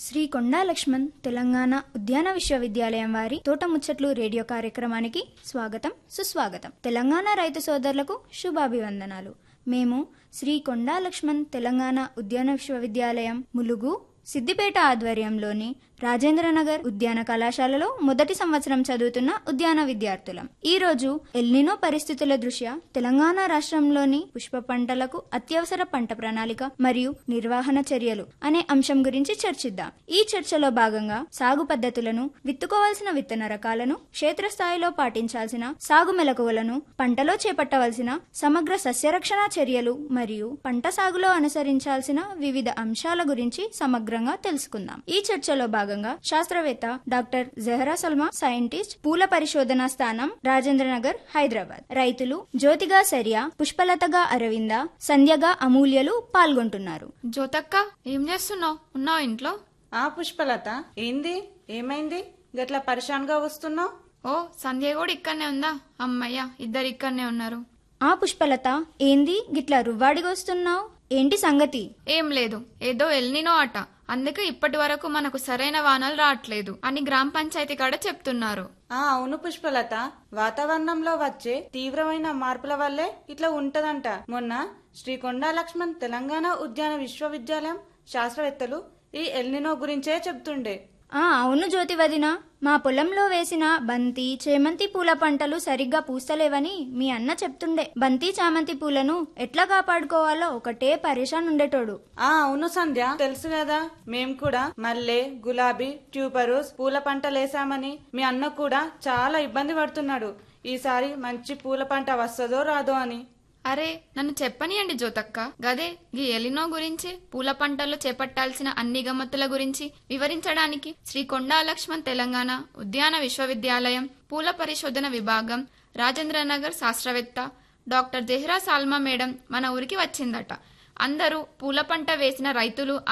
శ్రీ కొండా లక్ష్మణ్ తెలంగాణ ఉద్యాన విశ్వవిద్యాలయం వారి తోట ముచ్చట్లు రేడియో కార్యక్రమానికి స్వాగతం సుస్వాగతం తెలంగాణ రైతు సోదరులకు శుభాభివందనాలు మేము శ్రీ కొండా లక్ష్మణ్ తెలంగాణ ఉద్యాన విశ్వవిద్యాలయం ములుగు సిద్దిపేట ఆధ్వర్యంలోని రాజేంద్రనగర్ ఉద్యాన కళాశాలలో మొదటి సంవత్సరం చదువుతున్న ఉద్యాన విద్యార్థులం ఈ రోజు ఎల్నినో పరిస్థితుల దృష్ట్యా తెలంగాణ రాష్ట్రంలోని పుష్ప పంటలకు అత్యవసర పంట ప్రణాళిక మరియు నిర్వహణ చర్యలు అనే అంశం గురించి చర్చిద్దాం ఈ చర్చలో భాగంగా సాగు పద్ధతులను విత్తుకోవాల్సిన విత్తన రకాలను క్షేత్రస్థాయిలో పాటించాల్సిన సాగు మెలకువలను పంటలో చేపట్టవలసిన సమగ్ర సస్యరక్షణ చర్యలు మరియు పంట సాగులో అనుసరించాల్సిన వివిధ అంశాల గురించి సమగ్రంగా తెలుసుకుందాం ఈ చర్చలో భాగంగా శాస్త్రవేత్త డాక్టర్ జహరా సల్మా సైంటిస్ట్ పూల పరిశోధనా స్థానం రాజేంద్రనగర్ హైదరాబాద్ రైతులు జ్యోతిగా సరియా పుష్పలతగా అరవింద సంధ్యగా అమూల్యలు పాల్గొంటున్నారు జ్యోతక్క ఏం చేస్తున్నావు ఉన్నావు ఇంట్లో ఆ పుష్పలత ఏంది ఏమైంది గట్ల పరిశాన్గా వస్తున్నావు ఓ సంధ్య కూడా ఇక్కడనే ఉందా అమ్మయ్య ఇద్దరు ఇక్కడనే ఉన్నారు ఆ పుష్పలత ఏంది గిట్లా రువ్వాడిగొస్తున్నావు ఏంటి సంగతి ఏం లేదు ఏదో ఎల్నినో అట అందుకే ఇప్పటి వరకు మనకు సరైన వానలు రావట్లేదు అని గ్రామ పంచాయతీ కాడ చెప్తున్నారు ఆ అవును పుష్పలత వాతావరణంలో వచ్చే తీవ్రమైన మార్పుల వల్లే ఇట్లా ఉంటదంట మొన్న శ్రీకొండా లక్ష్మణ్ తెలంగాణ ఉద్యాన విశ్వవిద్యాలయం శాస్త్రవేత్తలు ఈ ఎల్నినో గురించే చెప్తుండే ఆ అవును జ్యోతి వదిన మా పొలంలో వేసిన బంతి చేమంతి పూల పంటలు సరిగ్గా పూస్తలేవని మీ అన్న చెప్తుండే బంతి చామంతి పూలను ఎట్లా కాపాడుకోవాలో ఒకటే పరేషాన్ ఉండేటోడు ఆ అవును సంధ్య తెలుసు కదా మేం కూడా మల్లె గులాబీ ట్యూబరోస్ పూల పంటలేసామని మీ అన్న కూడా చాలా ఇబ్బంది పడుతున్నాడు ఈసారి మంచి పూల పంట వస్తుందో రాదో అని అరే నన్ను చెప్పనియండి జ్యోతక్క గదే గీ ఎలినో గురించి పూల పంటల్లో చేపట్టాల్సిన అన్ని గమ్మత్తుల గురించి వివరించడానికి శ్రీ కొండా లక్ష్మణ్ తెలంగాణ ఉద్యాన విశ్వవిద్యాలయం పూల పరిశోధన విభాగం రాజేంద్రనగర్ శాస్త్రవేత్త డాక్టర్ జెహ్రా సాల్మా మేడం మన ఊరికి వచ్చిందట అందరూ పూల పంట వేసిన రైతులు